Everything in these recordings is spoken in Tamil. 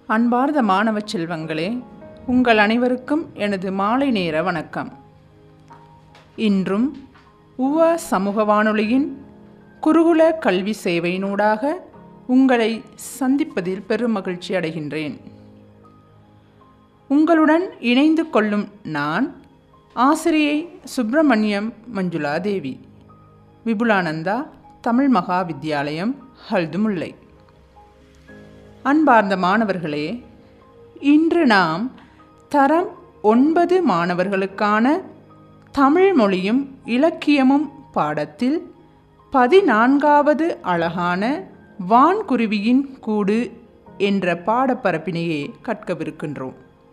அன்பார்ந்த மாணவ செல்வங்களே உங்கள் அனைவருக்கும் எனது மாலை நேர வணக்கம் இன்றும் உவ சமூக வானொலியின் குருகுல கல்வி சேவையினூடாக உங்களை சந்திப்பதில் பெரும் மகிழ்ச்சி அடைகின்றேன் உங்களுடன் இணைந்து கொள்ளும் நான் ஆசிரியை சுப்பிரமணியம் மஞ்சுளா தேவி விபுலானந்தா தமிழ் மகா வித்தியாலயம் ஹல்துமுல்லை அன்பார்ந்த மாணவர்களே இன்று நாம் தரம் ஒன்பது மாணவர்களுக்கான தமிழ் மொழியும் இலக்கியமும் பாடத்தில் பதினான்காவது அழகான வான்குருவியின் கூடு என்ற பாடப்பரப்பினையே கற்கவிருக்கின்றோம்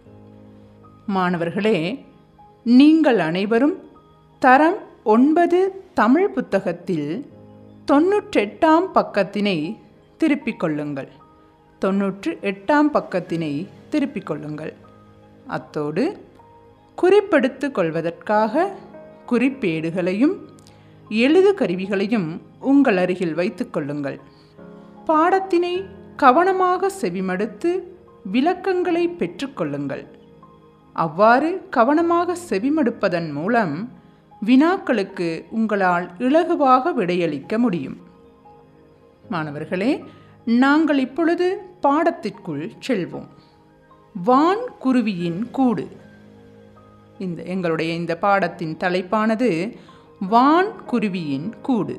மாணவர்களே நீங்கள் அனைவரும் தரம் ஒன்பது தமிழ் புத்தகத்தில் தொன்னூற்றெட்டாம் பக்கத்தினை திருப்பிக் கொள்ளுங்கள் தொன்னூற்று எட்டாம் பக்கத்தினை திருப்பிக் கொள்ளுங்கள் அத்தோடு குறிப்பெடுத்து கொள்வதற்காக குறிப்பேடுகளையும் எழுது கருவிகளையும் உங்கள் அருகில் வைத்துக் கொள்ளுங்கள் பாடத்தினை கவனமாக செவிமடுத்து விளக்கங்களை பெற்றுக்கொள்ளுங்கள் அவ்வாறு கவனமாக செவிமடுப்பதன் மூலம் வினாக்களுக்கு உங்களால் இலகுவாக விடையளிக்க முடியும் மாணவர்களே நாங்கள் இப்பொழுது பாடத்திற்குள் செல்வோம் வான் குருவியின் கூடு இந்த எங்களுடைய இந்த பாடத்தின் தலைப்பானது வான் குருவியின் கூடு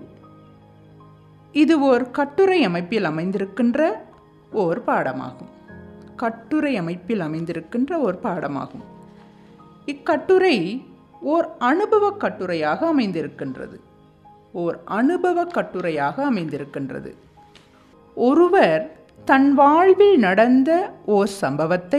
இது ஓர் கட்டுரை அமைப்பில் அமைந்திருக்கின்ற ஓர் பாடமாகும் கட்டுரை அமைப்பில் அமைந்திருக்கின்ற ஓர் பாடமாகும் இக்கட்டுரை ஓர் அனுபவ கட்டுரையாக அமைந்திருக்கின்றது ஓர் அனுபவ கட்டுரையாக அமைந்திருக்கின்றது ஒருவர் தன் வாழ்வில் நடந்த ஓர் சம்பவத்தை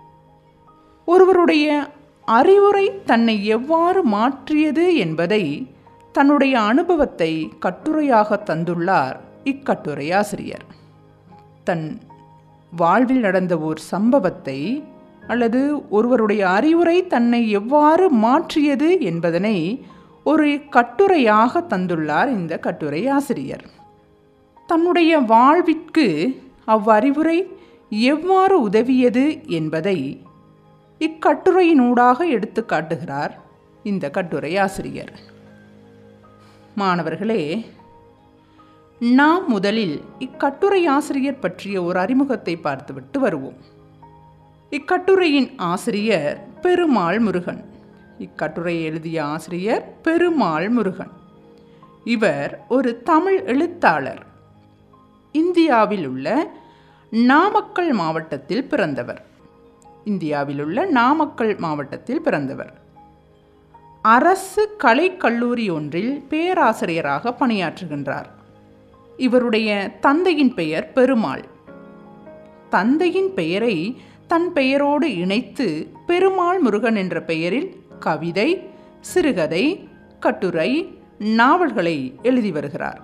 ஒருவருடைய அறிவுரை தன்னை எவ்வாறு மாற்றியது என்பதை தன்னுடைய அனுபவத்தை கட்டுரையாக தந்துள்ளார் இக்கட்டுரை ஆசிரியர் தன் வாழ்வில் நடந்த ஓர் சம்பவத்தை அல்லது ஒருவருடைய அறிவுரை தன்னை எவ்வாறு மாற்றியது என்பதனை ஒரு கட்டுரையாக தந்துள்ளார் இந்த கட்டுரை ஆசிரியர் தன்னுடைய வாழ்விற்கு அவ்வறிவுரை எவ்வாறு உதவியது என்பதை இக்கட்டுரையினூடாக எடுத்து காட்டுகிறார் இந்த கட்டுரை ஆசிரியர் மாணவர்களே நாம் முதலில் இக்கட்டுரை ஆசிரியர் பற்றிய ஒரு அறிமுகத்தை பார்த்துவிட்டு வருவோம் இக்கட்டுரையின் ஆசிரியர் பெருமாள் முருகன் இக்கட்டுரை எழுதிய ஆசிரியர் பெருமாள் முருகன் இவர் ஒரு தமிழ் எழுத்தாளர் இந்தியாவில் உள்ள நாமக்கல் மாவட்டத்தில் பிறந்தவர் இந்தியாவில் உள்ள நாமக்கல் மாவட்டத்தில் பிறந்தவர் அரசு கலைக்கல்லூரி ஒன்றில் பேராசிரியராக பணியாற்றுகின்றார் இவருடைய தந்தையின் பெயர் பெருமாள் தந்தையின் பெயரை தன் பெயரோடு இணைத்து பெருமாள் முருகன் என்ற பெயரில் கவிதை சிறுகதை கட்டுரை நாவல்களை எழுதி வருகிறார்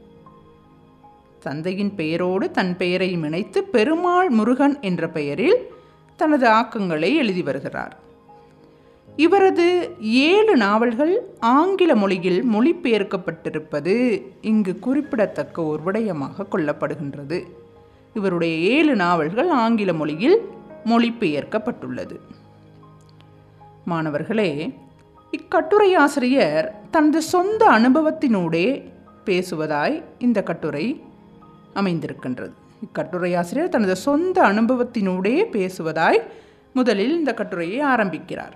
தந்தையின் பெயரோடு தன் பெயரையும் இணைத்து பெருமாள் முருகன் என்ற பெயரில் தனது ஆக்கங்களை எழுதி வருகிறார் இவரது ஏழு நாவல்கள் ஆங்கில மொழியில் மொழிபெயர்க்கப்பட்டிருப்பது இங்கு குறிப்பிடத்தக்க ஒரு விடயமாக கொள்ளப்படுகின்றது இவருடைய ஏழு நாவல்கள் ஆங்கில மொழியில் மொழிபெயர்க்கப்பட்டுள்ளது மாணவர்களே இக்கட்டுரை ஆசிரியர் தனது சொந்த அனுபவத்தினூடே பேசுவதாய் இந்த கட்டுரை அமைந்திருக்கின்றது இக்கட்டுரை ஆசிரியர் தனது சொந்த அனுபவத்தினூடே பேசுவதாய் முதலில் இந்த கட்டுரையை ஆரம்பிக்கிறார்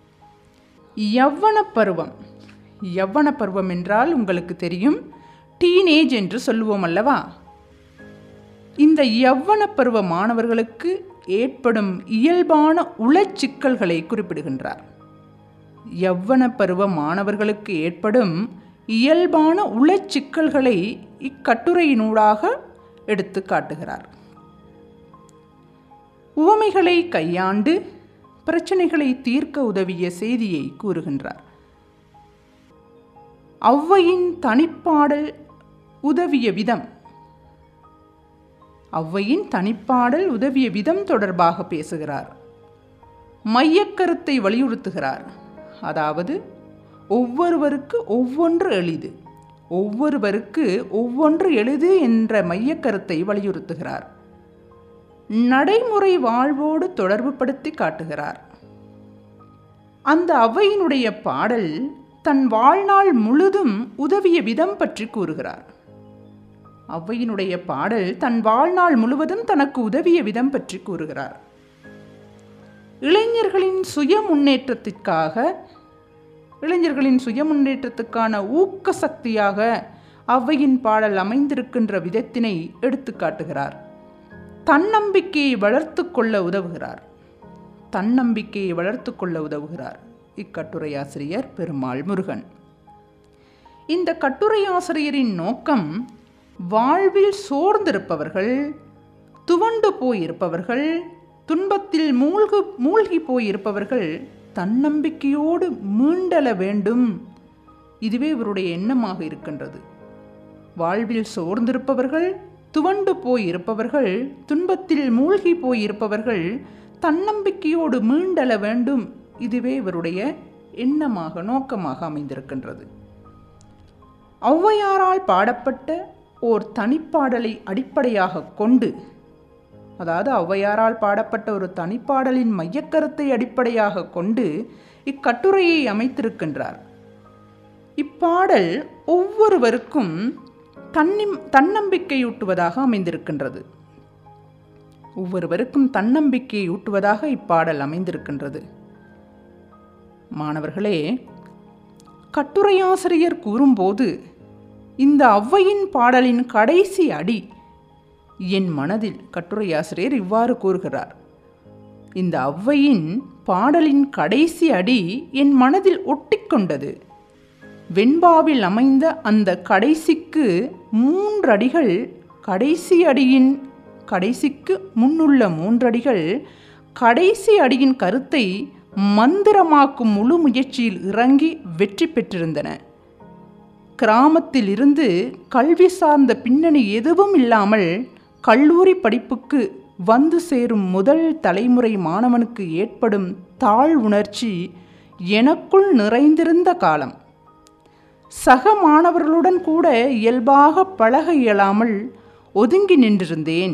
யவ்வன பருவம் யவ்வன பருவம் என்றால் உங்களுக்கு தெரியும் டீனேஜ் என்று சொல்லுவோம் அல்லவா இந்த யவ்வன பருவ மாணவர்களுக்கு ஏற்படும் இயல்பான உளச்சிக்கல்களை குறிப்பிடுகின்றார் யவ்வன பருவ மாணவர்களுக்கு ஏற்படும் இயல்பான உளச்சிக்கல்களை இக்கட்டுரையினூடாக எடுத்து காட்டுகிறார் உவமைகளை கையாண்டு பிரச்சனைகளை தீர்க்க உதவிய செய்தியை கூறுகின்றார் ஔவையின் தனிப்பாடல் உதவிய விதம் ஔவையின் தனிப்பாடல் உதவிய விதம் தொடர்பாக பேசுகிறார் மையக்கருத்தை வலியுறுத்துகிறார் அதாவது ஒவ்வொருவருக்கு ஒவ்வொன்று எளிது ஒவ்வொருவருக்கு ஒவ்வொன்று எளிது என்ற மையக்கருத்தை வலியுறுத்துகிறார் நடைமுறை வாழ்வோடு தொடர்புபடுத்தி காட்டுகிறார் அந்த அவ்வையினுடைய பாடல் தன் வாழ்நாள் முழுதும் உதவிய விதம் பற்றி கூறுகிறார் அவ்வையினுடைய பாடல் தன் வாழ்நாள் முழுவதும் தனக்கு உதவிய விதம் பற்றி கூறுகிறார் இளைஞர்களின் சுய முன்னேற்றத்திற்காக இளைஞர்களின் சுய முன்னேற்றத்துக்கான ஊக்க சக்தியாக அவ்வையின் பாடல் அமைந்திருக்கின்ற விதத்தினை எடுத்து காட்டுகிறார் தன்னம்பிக்கையை வளர்த்து கொள்ள உதவுகிறார் தன்னம்பிக்கையை வளர்த்து கொள்ள உதவுகிறார் இக்கட்டுரையாசிரியர் பெருமாள் முருகன் இந்த கட்டுரையாசிரியரின் நோக்கம் வாழ்வில் சோர்ந்திருப்பவர்கள் துவண்டு போயிருப்பவர்கள் துன்பத்தில் மூழ்கு மூழ்கி போயிருப்பவர்கள் தன்னம்பிக்கையோடு மீண்டல வேண்டும் இதுவே இவருடைய எண்ணமாக இருக்கின்றது வாழ்வில் சோர்ந்திருப்பவர்கள் துவண்டு போயிருப்பவர்கள் துன்பத்தில் மூழ்கி போயிருப்பவர்கள் தன்னம்பிக்கையோடு மீண்டல வேண்டும் இதுவே இவருடைய எண்ணமாக நோக்கமாக அமைந்திருக்கின்றது ஔவையாரால் பாடப்பட்ட ஓர் தனிப்பாடலை அடிப்படையாக கொண்டு அதாவது ஔவையாரால் பாடப்பட்ட ஒரு தனிப்பாடலின் மையக்கருத்தை அடிப்படையாக கொண்டு இக்கட்டுரையை அமைத்திருக்கின்றார் இப்பாடல் ஒவ்வொருவருக்கும் தன்னிம் தன்னம்பிக்கையூட்டுவதாக அமைந்திருக்கின்றது ஒவ்வொருவருக்கும் தன்னம்பிக்கையை ஊட்டுவதாக இப்பாடல் அமைந்திருக்கின்றது மாணவர்களே கட்டுரையாசிரியர் கூறும்போது இந்த ஔவையின் பாடலின் கடைசி அடி என் மனதில் கட்டுரையாசிரியர் இவ்வாறு கூறுகிறார் இந்த ஔவையின் பாடலின் கடைசி அடி என் மனதில் ஒட்டிக்கொண்டது வெண்பாவில் அமைந்த அந்த கடைசிக்கு மூன்றடிகள் கடைசி அடியின் கடைசிக்கு முன்னுள்ள மூன்றடிகள் கடைசி அடியின் கருத்தை மந்திரமாக்கும் முழு முயற்சியில் இறங்கி வெற்றி பெற்றிருந்தன கிராமத்தில் இருந்து கல்வி சார்ந்த பின்னணி எதுவும் இல்லாமல் கல்லூரி படிப்புக்கு வந்து சேரும் முதல் தலைமுறை மாணவனுக்கு ஏற்படும் தாழ் உணர்ச்சி எனக்குள் நிறைந்திருந்த காலம் சக மாணவர்களுடன் கூட இயல்பாக பழக இயலாமல் ஒதுங்கி நின்றிருந்தேன்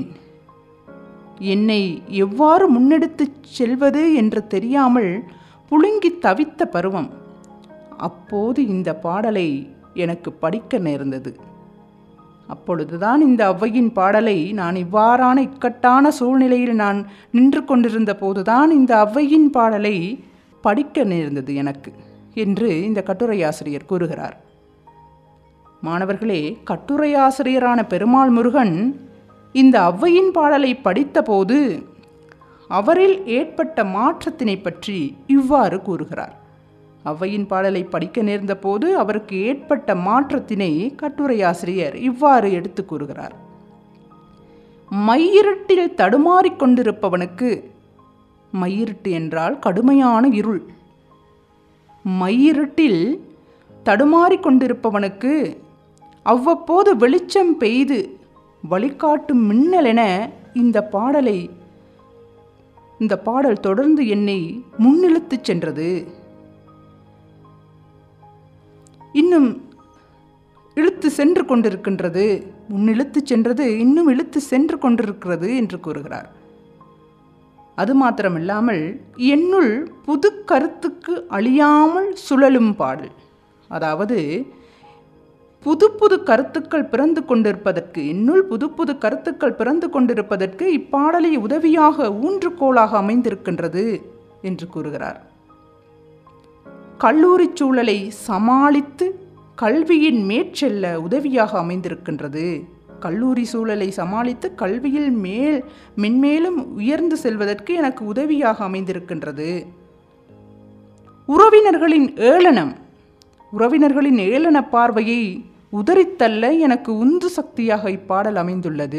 என்னை எவ்வாறு முன்னெடுத்துச் செல்வது என்று தெரியாமல் புழுங்கி தவித்த பருவம் அப்போது இந்த பாடலை எனக்கு படிக்க நேர்ந்தது அப்பொழுதுதான் இந்த ஔவையின் பாடலை நான் இவ்வாறான இக்கட்டான சூழ்நிலையில் நான் நின்று கொண்டிருந்த போதுதான் இந்த ஔவையின் பாடலை படிக்க நேர்ந்தது எனக்கு என்று இந்த கட்டுரையாசிரியர் கூறுகிறார் மாணவர்களே கட்டுரையாசிரியரான பெருமாள் முருகன் இந்த ஔவையின் பாடலை படித்தபோது அவரில் ஏற்பட்ட மாற்றத்தினை பற்றி இவ்வாறு கூறுகிறார் ஔவையின் பாடலை படிக்க நேர்ந்த போது அவருக்கு ஏற்பட்ட மாற்றத்தினை கட்டுரையாசிரியர் இவ்வாறு எடுத்து கூறுகிறார் மையிருட்டில் தடுமாறிக் கொண்டிருப்பவனுக்கு மையிருட்டு என்றால் கடுமையான இருள் மையிருட்டில் தடுமாறிக் கொண்டிருப்பவனுக்கு அவ்வப்போது வெளிச்சம் பெய்து வழிகாட்டும் மின்னலென இந்த பாடலை இந்த பாடல் தொடர்ந்து என்னை முன்னிழுத்துச் சென்றது இன்னும் இழுத்து சென்று கொண்டிருக்கின்றது முன்னிழுத்து சென்றது இன்னும் இழுத்து சென்று கொண்டிருக்கிறது என்று கூறுகிறார் அது மாத்திரமில்லாமல் என்னுள் புது கருத்துக்கு அழியாமல் சுழலும் பாடல் அதாவது புது புது கருத்துக்கள் பிறந்து கொண்டிருப்பதற்கு என்னுள் புது புது கருத்துக்கள் பிறந்து கொண்டிருப்பதற்கு இப்பாடலை உதவியாக ஊன்றுகோலாக அமைந்திருக்கின்றது என்று கூறுகிறார் கல்லூரி சூழலை சமாளித்து கல்வியின் மேற்செல்ல உதவியாக அமைந்திருக்கின்றது கல்லூரி சூழலை சமாளித்து கல்வியில் மேல் மென்மேலும் உயர்ந்து செல்வதற்கு எனக்கு உதவியாக அமைந்திருக்கின்றது உறவினர்களின் ஏளனம் உறவினர்களின் ஏளன பார்வையை உதறித்தள்ள எனக்கு உந்து சக்தியாக இப்பாடல் அமைந்துள்ளது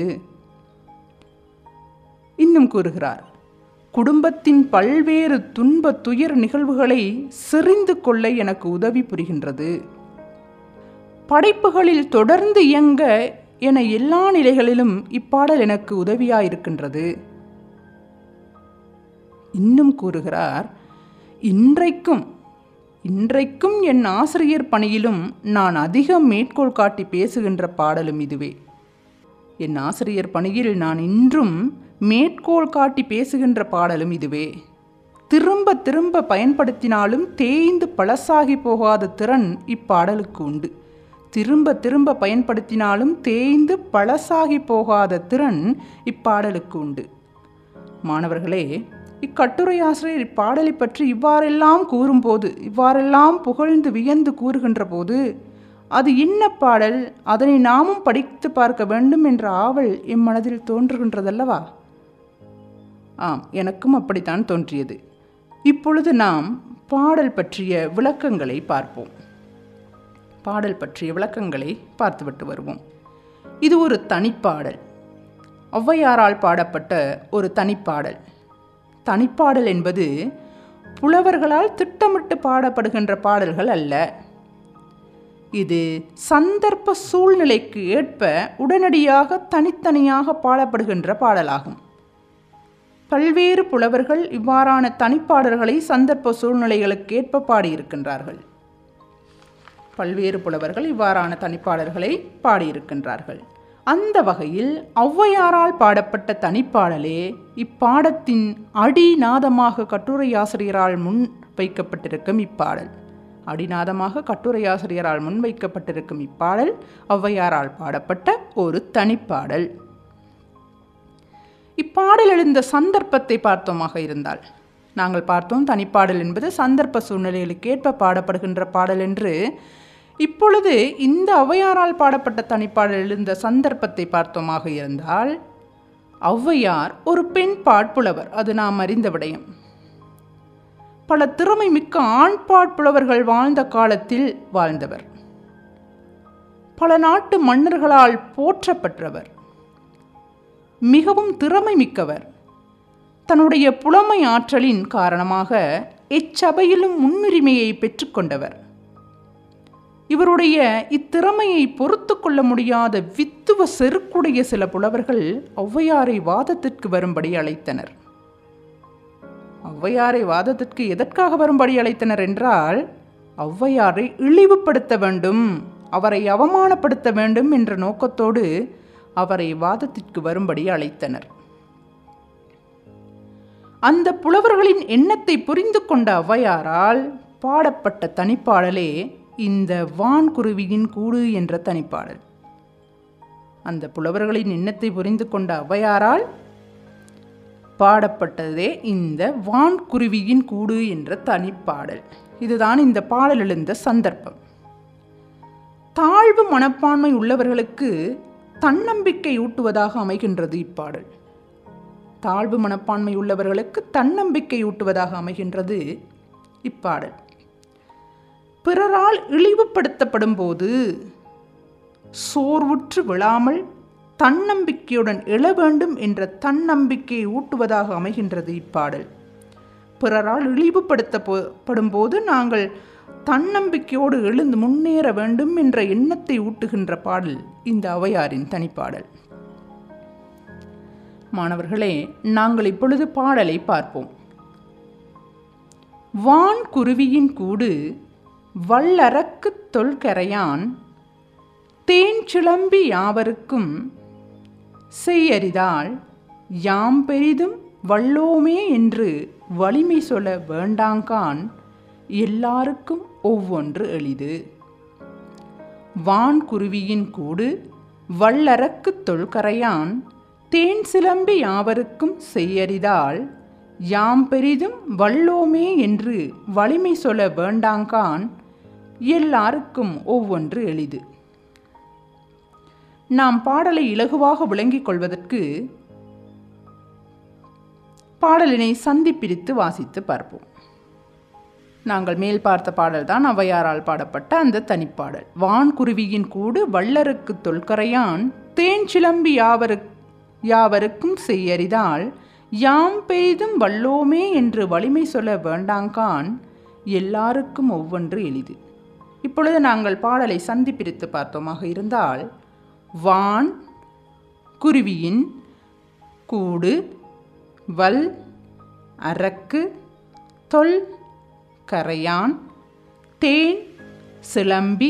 இன்னும் கூறுகிறார் குடும்பத்தின் பல்வேறு துன்ப துயர் நிகழ்வுகளை செறிந்து கொள்ள எனக்கு உதவி புரிகின்றது படைப்புகளில் தொடர்ந்து இயங்க என எல்லா நிலைகளிலும் இப்பாடல் எனக்கு உதவியாயிருக்கின்றது இன்னும் கூறுகிறார் இன்றைக்கும் இன்றைக்கும் என் ஆசிரியர் பணியிலும் நான் அதிகம் மேற்கோள் காட்டி பேசுகின்ற பாடலும் இதுவே என் ஆசிரியர் பணியில் நான் இன்றும் மேற்கோள் காட்டி பேசுகின்ற பாடலும் இதுவே திரும்ப திரும்ப பயன்படுத்தினாலும் தேய்ந்து பழசாகி போகாத திறன் இப்பாடலுக்கு உண்டு திரும்ப திரும்ப பயன்படுத்தினாலும் தேய்ந்து பழசாகி போகாத திறன் இப்பாடலுக்கு உண்டு மாணவர்களே இக்கட்டுரை ஆசிரியர் இப்பாடலை பற்றி இவ்வாறெல்லாம் கூறும்போது இவ்வாறெல்லாம் புகழ்ந்து வியந்து கூறுகின்ற போது அது இன்ன பாடல் அதனை நாமும் படித்து பார்க்க வேண்டும் என்ற ஆவல் எம் மனதில் தோன்றுகின்றதல்லவா ஆம் எனக்கும் அப்படித்தான் தோன்றியது இப்பொழுது நாம் பாடல் பற்றிய விளக்கங்களை பார்ப்போம் பாடல் பற்றிய விளக்கங்களை பார்த்துவிட்டு வருவோம் இது ஒரு தனிப்பாடல் ஔவையாரால் பாடப்பட்ட ஒரு தனிப்பாடல் தனிப்பாடல் என்பது புலவர்களால் திட்டமிட்டு பாடப்படுகின்ற பாடல்கள் அல்ல இது சந்தர்ப்ப சூழ்நிலைக்கு ஏற்ப உடனடியாக தனித்தனியாக பாடப்படுகின்ற பாடலாகும் பல்வேறு புலவர்கள் இவ்வாறான தனிப்பாடல்களை சந்தர்ப்ப சூழ்நிலைகளுக்கு ஏற்ப பாடியிருக்கின்றார்கள் பல்வேறு புலவர்கள் இவ்வாறான தனிப்பாடல்களை பாடியிருக்கின்றார்கள் அந்த வகையில் ஔவையாரால் பாடப்பட்ட தனிப்பாடலே இப்பாடத்தின் அடிநாதமாக கட்டுரையாசிரியரால் முன் வைக்கப்பட்டிருக்கும் இப்பாடல் அடிநாதமாக கட்டுரையாசிரியரால் முன்வைக்கப்பட்டிருக்கும் இப்பாடல் ஔவையாரால் பாடப்பட்ட ஒரு தனிப்பாடல் இப்பாடல் எழுந்த சந்தர்ப்பத்தை பார்த்தோமாக இருந்தால் நாங்கள் பார்த்தோம் தனிப்பாடல் என்பது சந்தர்ப்ப சூழ்நிலைகளுக்கு ஏற்ப பாடப்படுகின்ற பாடல் என்று இப்பொழுது இந்த ஔவையாரால் பாடப்பட்ட தனிப்பாடல் எழுந்த சந்தர்ப்பத்தை பார்த்தோமாக இருந்தால் ஔவையார் ஒரு பெண் பாட்புலவர் அது நாம் அறிந்த விடயம் பல திறமை மிக்க ஆண் பாட்புலவர்கள் வாழ்ந்த காலத்தில் வாழ்ந்தவர் பல நாட்டு மன்னர்களால் போற்றப்பெற்றவர் மிகவும் திறமை மிக்கவர் தன்னுடைய புலமை ஆற்றலின் காரணமாக எச்சபையிலும் முன்னுரிமையை பெற்றுக்கொண்டவர் இவருடைய இத்திறமையை பொறுத்து கொள்ள முடியாத வித்துவ செருக்குடைய சில புலவர்கள் ஔவையாரை வாதத்திற்கு வரும்படி அழைத்தனர் ஔவையாரை வாதத்திற்கு எதற்காக வரும்படி அழைத்தனர் என்றால் ஔவையாரை இழிவுபடுத்த வேண்டும் அவரை அவமானப்படுத்த வேண்டும் என்ற நோக்கத்தோடு அவரை வாதத்திற்கு வரும்படி அழைத்தனர் அந்த புலவர்களின் எண்ணத்தை புரிந்து கொண்ட ஔவையாரால் பாடப்பட்ட தனிப்பாடலே இந்த வான்குருவியின் கூடு என்ற தனிப்பாடல் அந்த புலவர்களின் எண்ணத்தை புரிந்து கொண்ட ஔவையாரால் பாடப்பட்டதே இந்த வான்குருவியின் கூடு என்ற தனிப்பாடல் இதுதான் இந்த பாடல் எழுந்த சந்தர்ப்பம் தாழ்வு மனப்பான்மை உள்ளவர்களுக்கு தன்னம்பிக்கை ஊட்டுவதாக அமைகின்றது இப்பாடல் தாழ்வு மனப்பான்மை உள்ளவர்களுக்கு தன்னம்பிக்கை ஊட்டுவதாக அமைகின்றது இப்பாடல் பிறரால் இழிவுபடுத்தப்படும் போது சோர்வுற்று விழாமல் தன்னம்பிக்கையுடன் எழ வேண்டும் என்ற தன்னம்பிக்கையை ஊட்டுவதாக அமைகின்றது இப்பாடல் பிறரால் இழிவுபடுத்தப்படும் போது நாங்கள் தன்னம்பிக்கையோடு எழுந்து முன்னேற வேண்டும் என்ற எண்ணத்தை ஊட்டுகின்ற பாடல் இந்த அவையாரின் தனிப்பாடல் மாணவர்களே நாங்கள் இப்பொழுது பாடலை பார்ப்போம் வான் குருவியின் கூடு வல்லறக்கு தொல்கரையான் தேன் சிலம்பி யாவருக்கும் செய்யறிதால் யாம் பெரிதும் வல்லோமே என்று வலிமை சொல்ல வேண்டாங்கான் எல்லாருக்கும் ஒவ்வொன்று எளிது வான் குருவியின் கூடு வல்லறக்கு தொல்கரையான் தேன் சிலம்பி யாவருக்கும் செய்யறிதால் யாம் பெரிதும் வல்லோமே என்று வலிமை சொல்ல வேண்டாங்கான் எல்லாருக்கும் ஒவ்வொன்று எளிது நாம் பாடலை இலகுவாக விளங்கிக் கொள்வதற்கு பாடலினை சந்தி பிரித்து வாசித்து பார்ப்போம் நாங்கள் மேல் பார்த்த பாடல்தான் ஔவையாரால் பாடப்பட்ட அந்த தனிப்பாடல் வான்குருவியின் கூடு வள்ளருக்கு தொல்கரையான் தேன் சிலம்பி யாவரு யாவருக்கும் செய்யறிதால் யாம் பெய்தும் வல்லோமே என்று வலிமை சொல்ல வேண்டாங்கான் எல்லாருக்கும் ஒவ்வொன்று எளிது இப்பொழுது நாங்கள் பாடலை சந்தி பிரித்து பார்த்தோமாக இருந்தால் வான் குருவியின் கூடு வல் அரக்கு தொல் கரையான் தேன் சிலம்பி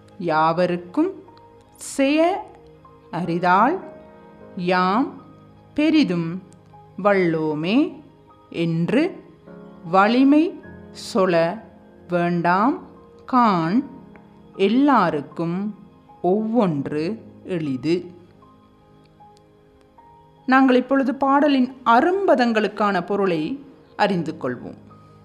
யாவருக்கும் செய அரிதால் யாம் பெரிதும் வள்ளோமே என்று வலிமை சொல வேண்டாம் கான் எல்லாருக்கும் ஒவ்வொன்று எளிது நாங்கள் இப்பொழுது பாடலின் அரும்பதங்களுக்கான பொருளை அறிந்து கொள்வோம்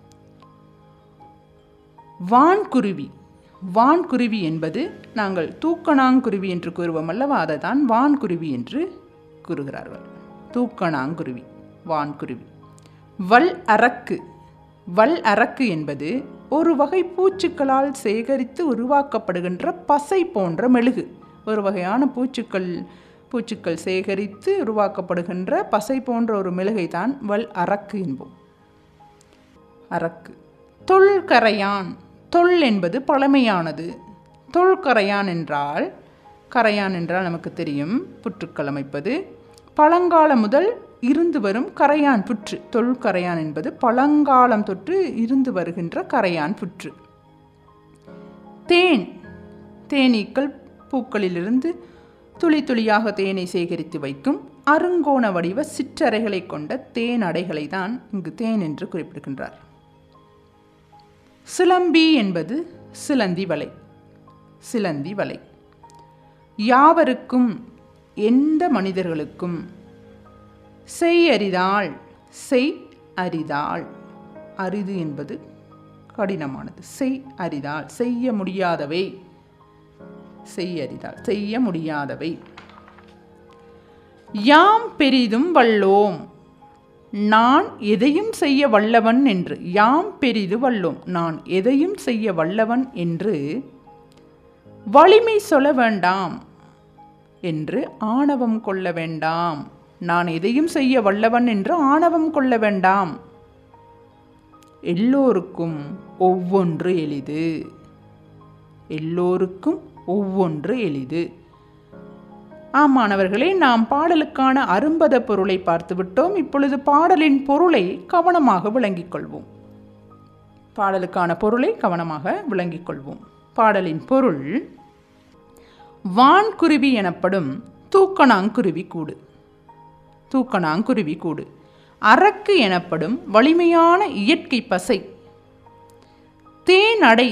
வான்குருவி வான்குருவி என்பது நாங்கள் தூக்கணாங்குருவி என்று கூறுவோம் அல்லவா அதை தான் வான்குருவி என்று கூறுகிறார்கள் தூக்கணாங்குருவி வான்குருவி வல் அரக்கு வல் அரக்கு என்பது ஒரு வகை பூச்சுக்களால் சேகரித்து உருவாக்கப்படுகின்ற பசை போன்ற மெழுகு ஒரு வகையான பூச்சுக்கள் பூச்சுக்கள் சேகரித்து உருவாக்கப்படுகின்ற பசை போன்ற ஒரு மெழுகை தான் வல் அரக்கு என்போம் அரக்கு தொல்கரையான் தொல் என்பது பழமையானது தொல்கரையான் என்றால் கரையான் என்றால் நமக்கு தெரியும் புற்றுக்கள் அமைப்பது பழங்காலம் முதல் இருந்து வரும் கரையான் புற்று தொல்கரையான் என்பது பழங்காலம் தொற்று இருந்து வருகின்ற கரையான் புற்று தேன் தேனீக்கள் பூக்களிலிருந்து துளி துளியாக தேனை சேகரித்து வைக்கும் அருங்கோண வடிவ சிற்றறைகளை கொண்ட தேன் அடைகளை தான் இங்கு தேன் என்று குறிப்பிடுகின்றார் சிலம்பி என்பது சிலந்தி வலை சிலந்தி வலை யாவருக்கும் எந்த மனிதர்களுக்கும் செய் அரிதாள் செய் அரிதாள் அரிது என்பது கடினமானது செய் அரிதாள் செய்ய முடியாதவை செய் அரிதாள் செய்ய முடியாதவை யாம் பெரிதும் வல்லோம் நான் எதையும் செய்ய வல்லவன் என்று யாம் பெரிது வல்லோம் நான் எதையும் செய்ய வல்லவன் என்று வலிமை சொல்ல வேண்டாம் என்று ஆணவம் கொள்ள வேண்டாம் நான் எதையும் செய்ய வல்லவன் என்று ஆணவம் கொள்ள வேண்டாம் எல்லோருக்கும் ஒவ்வொன்று எளிது எல்லோருக்கும் ஒவ்வொன்று எளிது ஆமானவர்களே நாம் பாடலுக்கான அரும்பத பொருளை பார்த்துவிட்டோம் இப்பொழுது பாடலின் பொருளை கவனமாக விளங்கிக் கொள்வோம் பாடலுக்கான பொருளை கவனமாக விளங்கிக் கொள்வோம் பாடலின் பொருள் வான்குருவி எனப்படும் தூக்கணாங்குருவி கூடு தூக்கணாங்குருவி கூடு அரக்கு எனப்படும் வலிமையான இயற்கை பசை தேனடை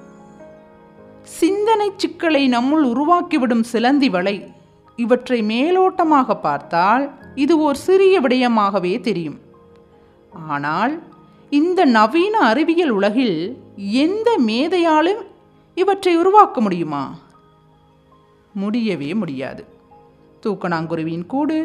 சிந்தனை சிக்கலை நம்முள் உருவாக்கிவிடும் சிலந்தி வலை இவற்றை மேலோட்டமாக பார்த்தால் இது ஓர் சிறிய விடயமாகவே தெரியும் ஆனால் இந்த நவீன அறிவியல் உலகில் எந்த மேதையாலும் இவற்றை உருவாக்க முடியுமா முடியவே முடியாது தூக்கணாங்குருவியின் கூடு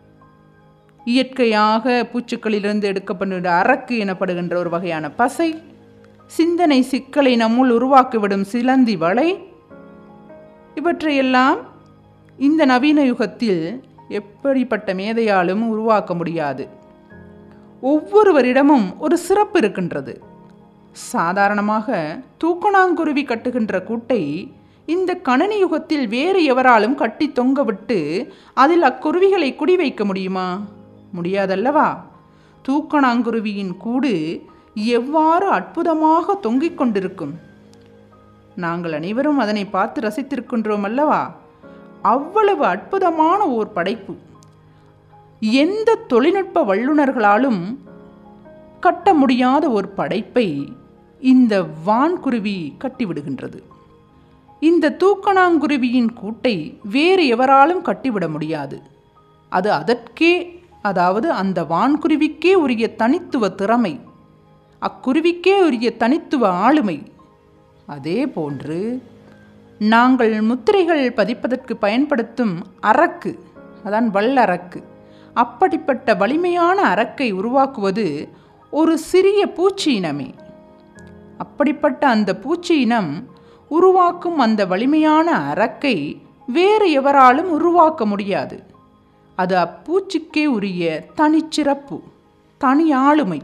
இயற்கையாக பூச்சுக்களிலிருந்து எடுக்கப்படுகின்ற அரக்கு எனப்படுகின்ற ஒரு வகையான பசை சிந்தனை சிக்கலை நம்முள் உருவாக்கிவிடும் சிலந்தி வலை இவற்றையெல்லாம் இந்த நவீன யுகத்தில் எப்படிப்பட்ட மேதையாலும் உருவாக்க முடியாது ஒவ்வொருவரிடமும் ஒரு சிறப்பு இருக்கின்றது சாதாரணமாக தூக்கணாங்குருவி கட்டுகின்ற கூட்டை இந்த கணனி யுகத்தில் வேறு எவராலும் கட்டி தொங்கவிட்டு அதில் அக்குருவிகளை குடி வைக்க முடியுமா முடியாதல்லவா தூக்கணாங்குருவியின் கூடு எவ்வாறு அற்புதமாக தொங்கிக் கொண்டிருக்கும் நாங்கள் அனைவரும் அதனை பார்த்து ரசித்திருக்கின்றோம் அல்லவா அவ்வளவு அற்புதமான ஓர் படைப்பு எந்த தொழில்நுட்ப வல்லுநர்களாலும் கட்ட முடியாத ஒரு படைப்பை இந்த வான்குருவி கட்டிவிடுகின்றது இந்த தூக்கணாங்குருவியின் கூட்டை வேறு எவராலும் கட்டிவிட முடியாது அது அதற்கே அதாவது அந்த வான்குருவிக்கே உரிய தனித்துவ திறமை அக்குருவிக்கே உரிய தனித்துவ ஆளுமை அதே போன்று நாங்கள் முத்திரைகள் பதிப்பதற்கு பயன்படுத்தும் அரக்கு அதான் வல்லரக்கு அப்படிப்பட்ட வலிமையான அரக்கை உருவாக்குவது ஒரு சிறிய பூச்சி இனமே அப்படிப்பட்ட அந்த பூச்சி இனம் உருவாக்கும் அந்த வலிமையான அரக்கை வேறு எவராலும் உருவாக்க முடியாது அது அப்பூச்சிக்கே உரிய தனிச்சிறப்பு தனி ஆளுமை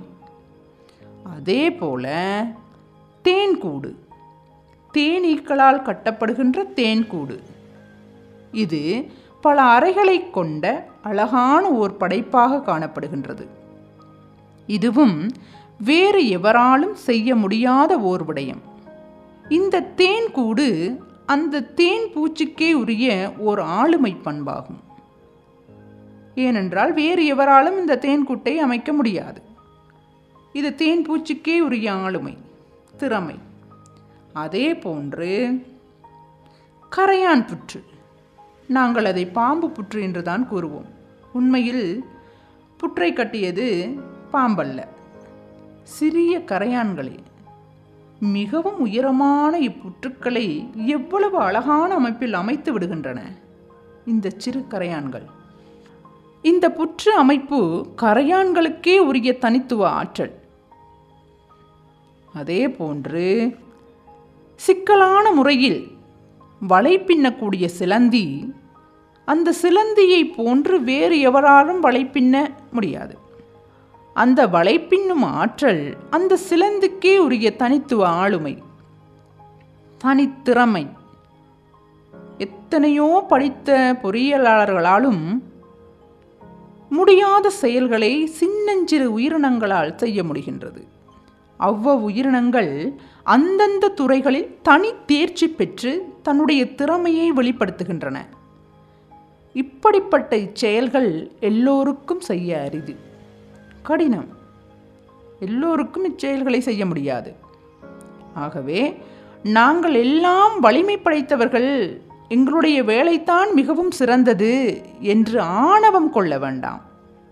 அதே போல தேன்கூடு தேனீக்களால் கட்டப்படுகின்ற தேன்கூடு இது பல அறைகளை கொண்ட அழகான ஓர் படைப்பாக காணப்படுகின்றது இதுவும் வேறு எவராலும் செய்ய முடியாத ஓர் விடயம் இந்த தேன்கூடு அந்த தேன் பூச்சிக்கே உரிய ஓர் ஆளுமை பண்பாகும் ஏனென்றால் வேறு எவராலும் இந்த தேன்கூட்டை அமைக்க முடியாது இது தேன் பூச்சிக்கே உரிய ஆளுமை திறமை அதே போன்று கரையான் புற்று நாங்கள் அதை பாம்பு புற்று என்று தான் கூறுவோம் உண்மையில் புற்றை கட்டியது பாம்பல்ல சிறிய கரையான்களே மிகவும் உயரமான இப்புற்றுக்களை எவ்வளவு அழகான அமைப்பில் அமைத்து விடுகின்றன இந்த சிறு கரையான்கள் இந்த புற்று அமைப்பு கரையான்களுக்கே உரிய தனித்துவ ஆற்றல் அதே போன்று சிக்கலான முறையில் வலை பின்னக்கூடிய சிலந்தி அந்த சிலந்தியை போன்று வேறு எவராலும் வலை பின்ன முடியாது அந்த வலை பின்னும் ஆற்றல் அந்த சிலந்திக்கே உரிய தனித்துவ ஆளுமை தனித்திறமை எத்தனையோ படித்த பொறியியலாளர்களாலும் முடியாத செயல்களை சின்னஞ்சிறு உயிரினங்களால் செய்ய முடிகின்றது அவ்வளவு உயிரினங்கள் அந்தந்த துறைகளில் தனி தேர்ச்சி பெற்று தன்னுடைய திறமையை வெளிப்படுத்துகின்றன இப்படிப்பட்ட இச்செயல்கள் எல்லோருக்கும் செய்ய அரிது கடினம் எல்லோருக்கும் இச்செயல்களை செய்ய முடியாது ஆகவே நாங்கள் எல்லாம் வலிமை படைத்தவர்கள் எங்களுடைய வேலைத்தான் மிகவும் சிறந்தது என்று ஆணவம் கொள்ள வேண்டாம்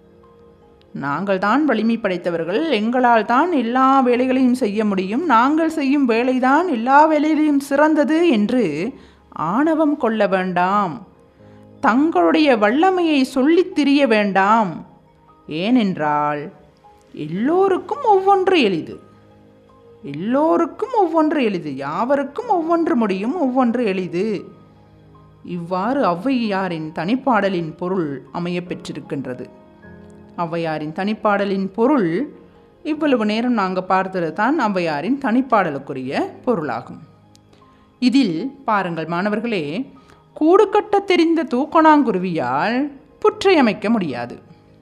நாங்கள் தான் வலிமை படைத்தவர்கள் எங்களால் தான் எல்லா வேலைகளையும் செய்ய முடியும் நாங்கள் செய்யும் வேலைதான் எல்லா வேலையிலையும் சிறந்தது என்று ஆணவம் கொள்ள வேண்டாம் தங்களுடைய வல்லமையை சொல்லித் திரிய வேண்டாம் ஏனென்றால் எல்லோருக்கும் ஒவ்வொன்று எளிது எல்லோருக்கும் ஒவ்வொன்று எளிது யாவருக்கும் ஒவ்வொன்று முடியும் ஒவ்வொன்று எளிது இவ்வாறு ஔவையாரின் தனிப்பாடலின் பொருள் அமையப் பெற்றிருக்கின்றது ஔவையாரின் தனிப்பாடலின் பொருள் இவ்வளவு நேரம் நாங்கள் பார்த்தது தான் ஔவையாரின் தனிப்பாடலுக்குரிய பொருளாகும் இதில் பாருங்கள் மாணவர்களே கூடு கட்ட தெரிந்த தூக்கணாங்குருவியால் புற்றை அமைக்க முடியாது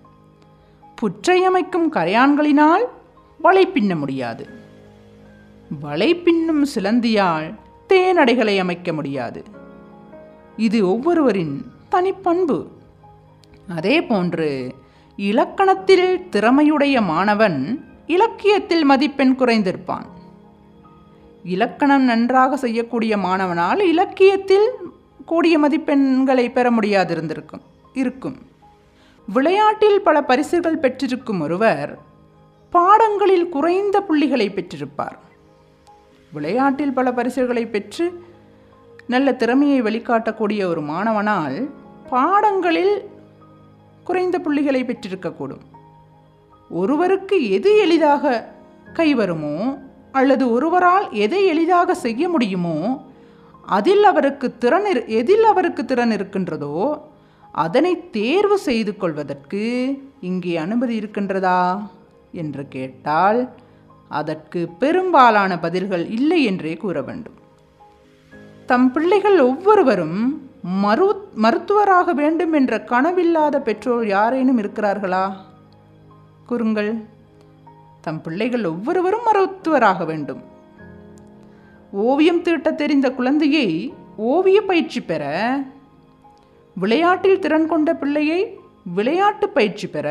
புற்றை அமைக்கும் கரையான்களினால் வலை பின்ன முடியாது வலை பின்னும் சிலந்தியால் தேனடைகளை அமைக்க முடியாது இது ஒவ்வொருவரின் தனிப்பண்பு அதே போன்று இலக்கணத்தில் திறமையுடைய மாணவன் இலக்கியத்தில் மதிப்பெண் குறைந்திருப்பான் இலக்கணம் நன்றாக செய்யக்கூடிய மாணவனால் இலக்கியத்தில் கூடிய மதிப்பெண்களை பெற முடியாதிருந்திருக்கும் இருக்கும் விளையாட்டில் பல பரிசுகள் பெற்றிருக்கும் ஒருவர் பாடங்களில் குறைந்த புள்ளிகளை பெற்றிருப்பார் விளையாட்டில் பல பரிசுகளை பெற்று நல்ல திறமையை வெளிக்காட்டக்கூடிய ஒரு மாணவனால் பாடங்களில் குறைந்த புள்ளிகளை பெற்றிருக்கக்கூடும் ஒருவருக்கு எது எளிதாக கைவருமோ அல்லது ஒருவரால் எதை எளிதாக செய்ய முடியுமோ அதில் அவருக்கு திறன் இரு எதில் அவருக்கு திறன் இருக்கின்றதோ அதனை தேர்வு செய்து கொள்வதற்கு இங்கே அனுமதி இருக்கின்றதா என்று கேட்டால் அதற்கு பெரும்பாலான பதில்கள் இல்லை என்றே கூற வேண்டும் தம் பிள்ளைகள் ஒவ்வொருவரும் மரு மருத்துவராக வேண்டும் என்ற கனவில்லாத பெற்றோர் யாரேனும் இருக்கிறார்களா கூறுங்கள் தம் பிள்ளைகள் ஒவ்வொருவரும் மருத்துவராக வேண்டும் ஓவியம் தீட்ட தெரிந்த குழந்தையை ஓவிய பயிற்சி பெற விளையாட்டில் திறன் கொண்ட பிள்ளையை விளையாட்டு பயிற்சி பெற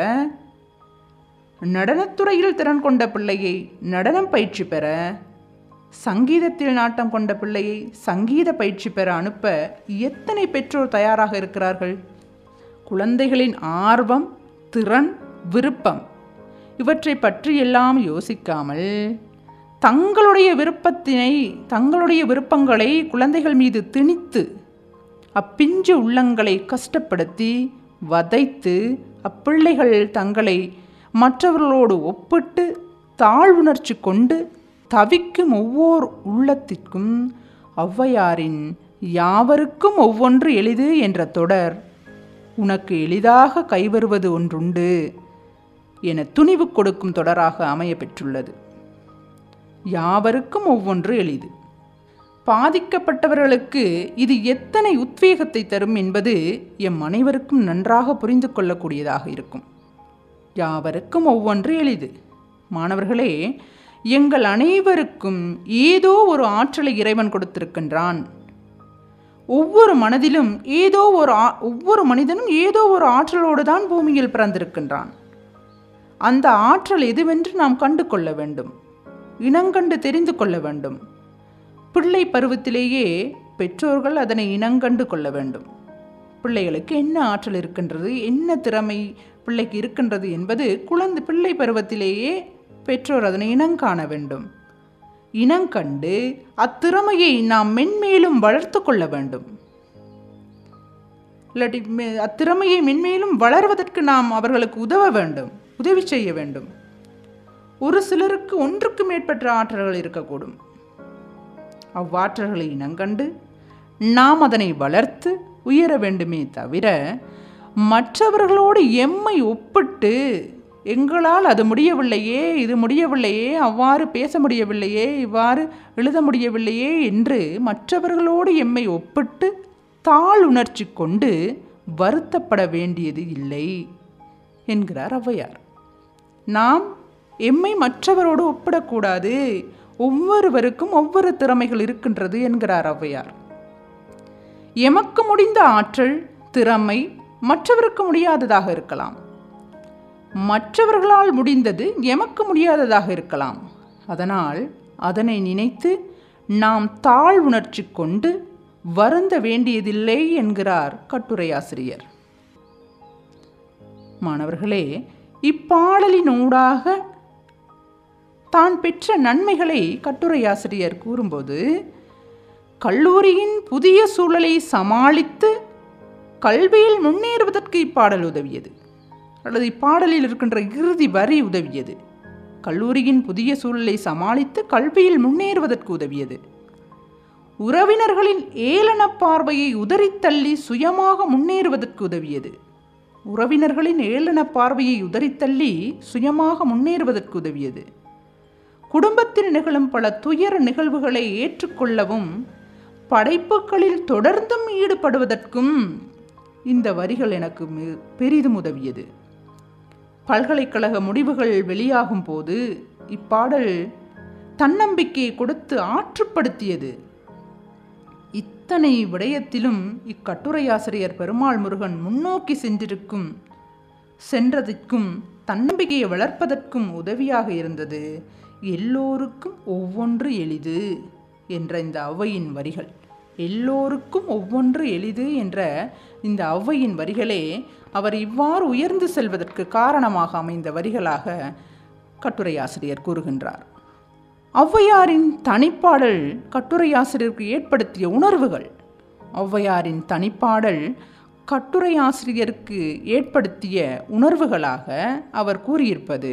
நடனத்துறையில் திறன் கொண்ட பிள்ளையை நடனம் பயிற்சி பெற சங்கீதத்தில் நாட்டம் கொண்ட பிள்ளையை சங்கீத பயிற்சி பெற அனுப்ப எத்தனை பெற்றோர் தயாராக இருக்கிறார்கள் குழந்தைகளின் ஆர்வம் திறன் விருப்பம் இவற்றை பற்றியெல்லாம் யோசிக்காமல் தங்களுடைய விருப்பத்தினை தங்களுடைய விருப்பங்களை குழந்தைகள் மீது திணித்து அப்பிஞ்சு உள்ளங்களை கஷ்டப்படுத்தி வதைத்து அப்பிள்ளைகள் தங்களை மற்றவர்களோடு ஒப்பிட்டு தாழ்வுணர்ச்சி கொண்டு தவிக்கும் ஒவ்வொரு உள்ளத்திற்கும் ஔவையாரின் யாவருக்கும் ஒவ்வொன்று எளிது என்ற தொடர் உனக்கு எளிதாக கைவருவது ஒன்றுண்டு என துணிவு கொடுக்கும் தொடராக அமைய பெற்றுள்ளது யாவருக்கும் ஒவ்வொன்று எளிது பாதிக்கப்பட்டவர்களுக்கு இது எத்தனை உத்வேகத்தை தரும் என்பது எம் அனைவருக்கும் நன்றாக புரிந்து கொள்ளக்கூடியதாக இருக்கும் யாவருக்கும் ஒவ்வொன்று எளிது மாணவர்களே எங்கள் அனைவருக்கும் ஏதோ ஒரு ஆற்றலை இறைவன் கொடுத்திருக்கின்றான் ஒவ்வொரு மனதிலும் ஏதோ ஒரு ஆ- ஒவ்வொரு மனிதனும் ஏதோ ஒரு ஆற்றலோடு தான் பூமியில் பிறந்திருக்கின்றான் அந்த ஆற்றல் எதுவென்று நாம் கண்டு கொள்ள வேண்டும் இனங்கண்டு தெரிந்து கொள்ள வேண்டும் பிள்ளை பருவத்திலேயே பெற்றோர்கள் அதனை இனங்கண்டு கொள்ள வேண்டும் பிள்ளைகளுக்கு என்ன ஆற்றல் இருக்கின்றது என்ன திறமை பிள்ளைக்கு இருக்கின்றது என்பது குழந்தை பிள்ளை பருவத்திலேயே பெற்றோர் அதனை இனங்காண வேண்டும் இனங்கண்டு அத்திறமையை நாம் மென்மேலும் வளர்த்து கொள்ள வேண்டும் இல்லாட்டி மெ- அத்திறமையை மென்மேலும் வளர்வதற்கு நாம் அவர்களுக்கு உதவ வேண்டும் உதவி செய்ய வேண்டும் ஒரு சிலருக்கு ஒன்றுக்கு மேற்பட்ட ஆற்றல்கள் இருக்கக்கூடும் அவ்வாற்றல்களை இனங்கண்டு நாம் அதனை வளர்த்து உயர வேண்டுமே தவிர மற்றவர்களோடு எம்மை ஒப்பிட்டு எங்களால் அது முடியவில்லையே இது முடியவில்லையே அவ்வாறு பேச முடியவில்லையே இவ்வாறு எழுத முடியவில்லையே என்று மற்றவர்களோடு எம்மை ஒப்பிட்டு தாழ் உணர்ச்சி கொண்டு வருத்தப்பட வேண்டியது இல்லை என்கிறார் ஔவையார் நாம் எம்மை மற்றவரோடு ஒப்பிடக்கூடாது ஒவ்வொருவருக்கும் ஒவ்வொரு திறமைகள் இருக்கின்றது என்கிறார் ஔவையார் எமக்கு முடிந்த ஆற்றல் திறமை மற்றவருக்கு முடியாததாக இருக்கலாம் மற்றவர்களால் முடிந்தது எமக்கு முடியாததாக இருக்கலாம் அதனால் அதனை நினைத்து நாம் தாழ் உணர்ச்சி கொண்டு வருந்த வேண்டியதில்லை என்கிறார் கட்டுரையாசிரியர் மாணவர்களே இப்பாடலின் ஊடாக தான் பெற்ற நன்மைகளை கட்டுரையாசிரியர் கூறும்போது கல்லூரியின் புதிய சூழலை சமாளித்து கல்வியில் முன்னேறுவதற்கு இப்பாடல் உதவியது அல்லது இப்பாடலில் இருக்கின்ற இறுதி வரி உதவியது கல்லூரியின் புதிய சூழலை சமாளித்து கல்வியில் முன்னேறுவதற்கு உதவியது உறவினர்களின் ஏளன பார்வையை உதறித்தள்ளி சுயமாக முன்னேறுவதற்கு உதவியது உறவினர்களின் ஏளன பார்வையை உதறித்தள்ளி சுயமாக முன்னேறுவதற்கு உதவியது குடும்பத்தில் நிகழும் பல துயர நிகழ்வுகளை ஏற்றுக்கொள்ளவும் படைப்புகளில் தொடர்ந்தும் ஈடுபடுவதற்கும் இந்த வரிகள் எனக்கு மி- பெரிதும் உதவியது பல்கலைக்கழக முடிவுகள் வெளியாகும் போது இப்பாடல் தன்னம்பிக்கையை கொடுத்து ஆற்றுப்படுத்தியது இத்தனை விடயத்திலும் இக்கட்டுரையாசிரியர் பெருமாள் முருகன் முன்னோக்கி சென்றிருக்கும் சென்றதற்கும் தன்னம்பிக்கையை வளர்ப்பதற்கும் உதவியாக இருந்தது எல்லோருக்கும் ஒவ்வொன்று எளிது என்ற இந்த ஔவையின் வரிகள் எல்லோருக்கும் ஒவ்வொன்று எளிது என்ற இந்த ஔவையின் வரிகளே அவர் இவ்வாறு உயர்ந்து செல்வதற்கு காரணமாக அமைந்த வரிகளாக கட்டுரையாசிரியர் கூறுகின்றார் ஔவையாரின் தனிப்பாடல் கட்டுரையாசிரியருக்கு ஏற்படுத்திய உணர்வுகள் ஔவையாரின் தனிப்பாடல் கட்டுரையாசிரியருக்கு ஏற்படுத்திய உணர்வுகளாக அவர் கூறியிருப்பது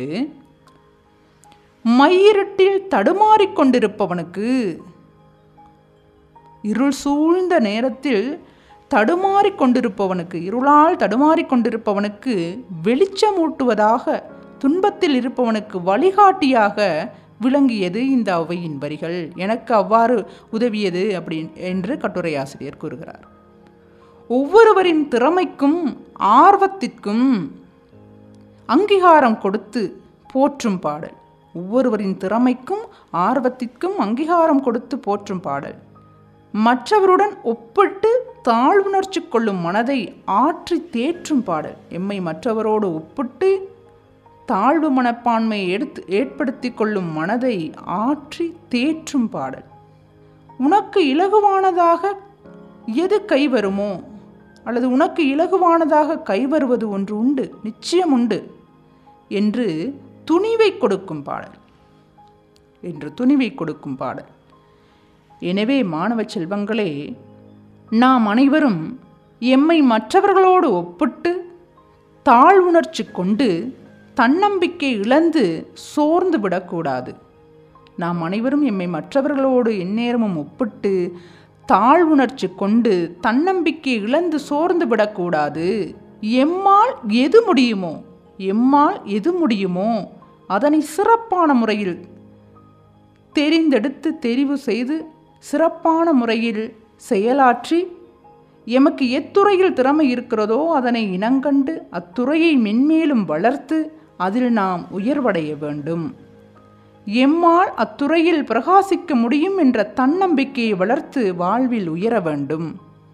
மையிருட்டில் தடுமாறிக் கொண்டிருப்பவனுக்கு இருள் சூழ்ந்த நேரத்தில் தடுமாறிக் கொண்டிருப்பவனுக்கு இருளால் தடுமாறிக் கொண்டிருப்பவனுக்கு வெளிச்சமூட்டுவதாக துன்பத்தில் இருப்பவனுக்கு வழிகாட்டியாக விளங்கியது இந்த ஔவையின் வரிகள் எனக்கு அவ்வாறு உதவியது அப்படி என்று கட்டுரையாசிரியர் கூறுகிறார் ஒவ்வொருவரின் திறமைக்கும் ஆர்வத்திற்கும் அங்கீகாரம் கொடுத்து போற்றும் பாடல் ஒவ்வொருவரின் திறமைக்கும் ஆர்வத்திற்கும் அங்கீகாரம் கொடுத்து போற்றும் பாடல் மற்றவருடன் ஒப்பிட்டு தாழ்வுணர்ச்சி கொள்ளும் மனதை ஆற்றி தேற்றும் பாடல் எம்மை மற்றவரோடு ஒப்பிட்டு தாழ்வு மனப்பான்மையை எடுத்து ஏற்படுத்தி கொள்ளும் மனதை ஆற்றி தேற்றும் பாடல் உனக்கு இலகுவானதாக எது கைவருமோ அல்லது உனக்கு இலகுவானதாக கைவருவது ஒன்று உண்டு நிச்சயம் உண்டு என்று துணிவை கொடுக்கும் பாடல் என்று துணிவை கொடுக்கும் பாடல் எனவே மாணவ செல்வங்களே நாம் அனைவரும் எம்மை மற்றவர்களோடு ஒப்பிட்டு தாழ்வுணர்ச்சி கொண்டு தன்னம்பிக்கை இழந்து சோர்ந்து விடக்கூடாது நாம் அனைவரும் எம்மை மற்றவர்களோடு எந்நேரமும் ஒப்பிட்டு தாழ்வுணர்ச்சி கொண்டு தன்னம்பிக்கை இழந்து சோர்ந்து விடக்கூடாது எம்மால் எது முடியுமோ எம்மால் எது முடியுமோ அதனை சிறப்பான முறையில் தெரிந்தெடுத்து தெரிவு செய்து சிறப்பான முறையில் செயலாற்றி எமக்கு எத்துறையில் திறமை இருக்கிறதோ அதனை இனங்கண்டு அத்துறையை மென்மேலும் வளர்த்து அதில் நாம் உயர்வடைய வேண்டும் எம்மால் அத்துறையில் பிரகாசிக்க முடியும் என்ற தன்னம்பிக்கையை வளர்த்து வாழ்வில் உயர வேண்டும்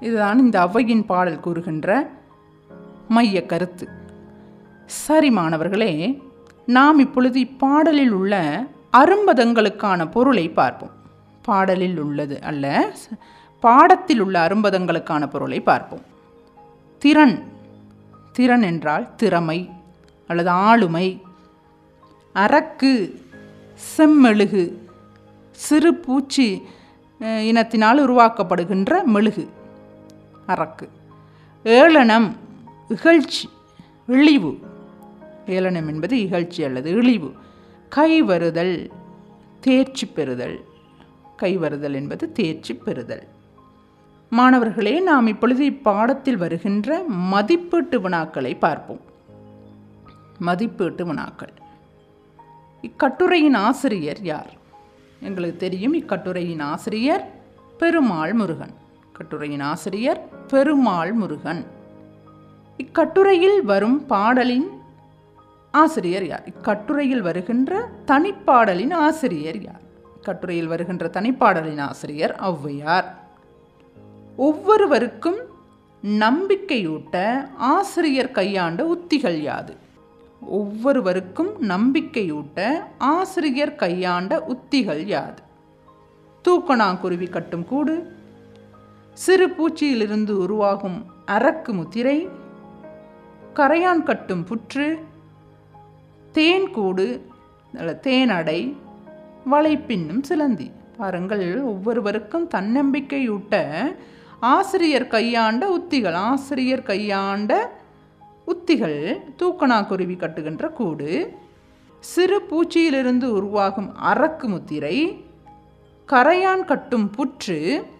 இதுதான் இந்த ஔவையின் பாடல் கூறுகின்ற மைய கருத்து சரி மாணவர்களே நாம் இப்பொழுது இப்பாடலில் உள்ள அரும்பதங்களுக்கான பொருளை பார்ப்போம் பாடலில் உள்ளது அல்ல ச- பாடத்தில் உள்ள அரும்பதங்களுக்கான பொருளை பார்ப்போம் திறன் திறன் என்றால் திறமை அல்லது ஆளுமை அரக்கு செம்மெழுகு சிறு பூச்சி அஹ், இனத்தினால் உருவாக்கப்படுகின்ற மெழுகு அரக்கு ஏளனம் இகழ்ச்சி இழிவு ஏளனம் என்பது இகழ்ச்சி அல்லது இழிவு கைவருதல் தேர்ச்சி பெறுதல் கைவருதல் என்பது தேர்ச்சி பெறுதல் மாணவர்களே நாம் இப்பொழுது இப்பாடத்தில் வருகின்ற மதிப்பீட்டு வினாக்களை பார்ப்போம் மதிப்பீட்டு வினாக்கள் இக்கட்டுரையின் ஆசிரியர் யார் எங்களுக்கு தெரியும் இக்கட்டுரையின் ஆசிரியர் பெருமாள் முருகன் கட்டுரையின் ஆசிரியர் பெருமாள் முருகன் இக்கட்டுரையில் வரும் பாடலின் ஆசிரியர் யார் இக்கட்டுரையில் வருகின்ற தனிப்பாடலின் ஆசிரியர் யார் இக்கட்டுரையில் வருகின்ற தனிப்பாடலின் ஆசிரியர் ஔவையார் ஒவ்வொருவருக்கும் நம்பிக்கையூட்ட ஆசிரியர் கையாண்ட உத்திகள் யாது ஒவ்வொருவருக்கும் நம்பிக்கையூட்ட ஆசிரியர் கையாண்ட உத்திகள் யாது தூக்கணாங்குருவி கட்டும் கூடு சிறு பூச்சியிலிருந்து உருவாகும் அரக்கு முத்திரை கரையான் கட்டும் புற்று தேன் கூடு அல்ல தேனடை வலைப்பின்னும் சிலந்தி பாருங்கள் ஒவ்வொருவருக்கும் தன்னம்பிக்கையூட்ட ஆசிரியர் கையாண்ட உத்திகள் ஆசிரியர் கையாண்ட உத்திகள் தூக்கணாக்குருவி கட்டுகின்ற கூடு சிறு பூச்சியிலிருந்து உருவாகும் அரக்கு முத்திரை கரையான் கட்டும் புற்று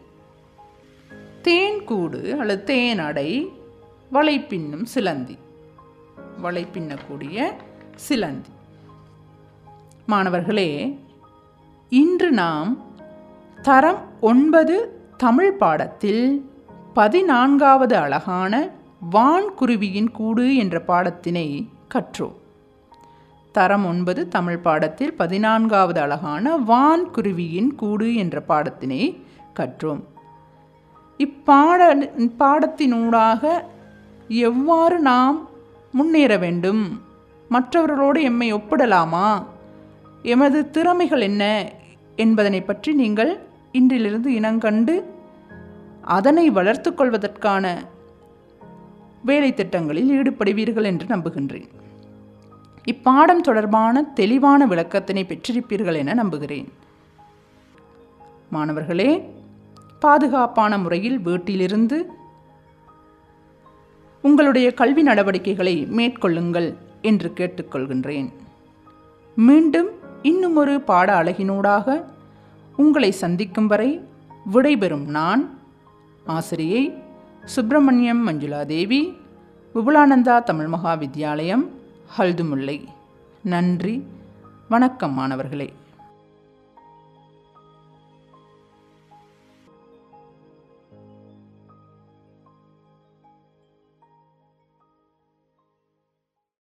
தேன் கூடு அல்லது தேனடை வலைப்பின்னும் சிலந்தி வலை பின்னக்கூடிய சிலந்தி மாணவர்களே இன்று நாம் தரம் ஒன்பது தமிழ் பாடத்தில் பதினான்காவது அழகான வான்குருவியின் கூடு என்ற பாடத்தினை கற்றோம் தரம் ஒன்பது தமிழ் பாடத்தில் பதினான்காவது அழகான வான்குருவியின் கூடு என்ற பாடத்தினை கற்றோம் இப்பாட பாடத்தினூடாக எவ்வாறு நாம் முன்னேற வேண்டும் மற்றவர்களோடு எம்மை ஒப்பிடலாமா எமது திறமைகள் என்ன என்பதனை பற்றி நீங்கள் இன்றிலிருந்து இனங்கண்டு அதனை வளர்த்து கொள்வதற்கான வேலை திட்டங்களில் ஈடுபடுவீர்கள் என்று நம்புகின்றேன் இப்பாடம் தொடர்பான தெளிவான விளக்கத்தினை பெற்றிருப்பீர்கள் என நம்புகிறேன் மாணவர்களே பாதுகாப்பான முறையில் வீட்டிலிருந்து உங்களுடைய கல்வி நடவடிக்கைகளை மேற்கொள்ளுங்கள் என்று கேட்டுக்கொள்கின்றேன் மீண்டும் இன்னும் ஒரு பாட அழகினூடாக உங்களை சந்திக்கும் வரை விடைபெறும் நான் ஆசிரியை சுப்பிரமணியம் மஞ்சுளா தேவி விபுலானந்தா தமிழ் மகா வித்யாலயம் ஹல்துமுல்லை நன்றி வணக்கம் மாணவர்களே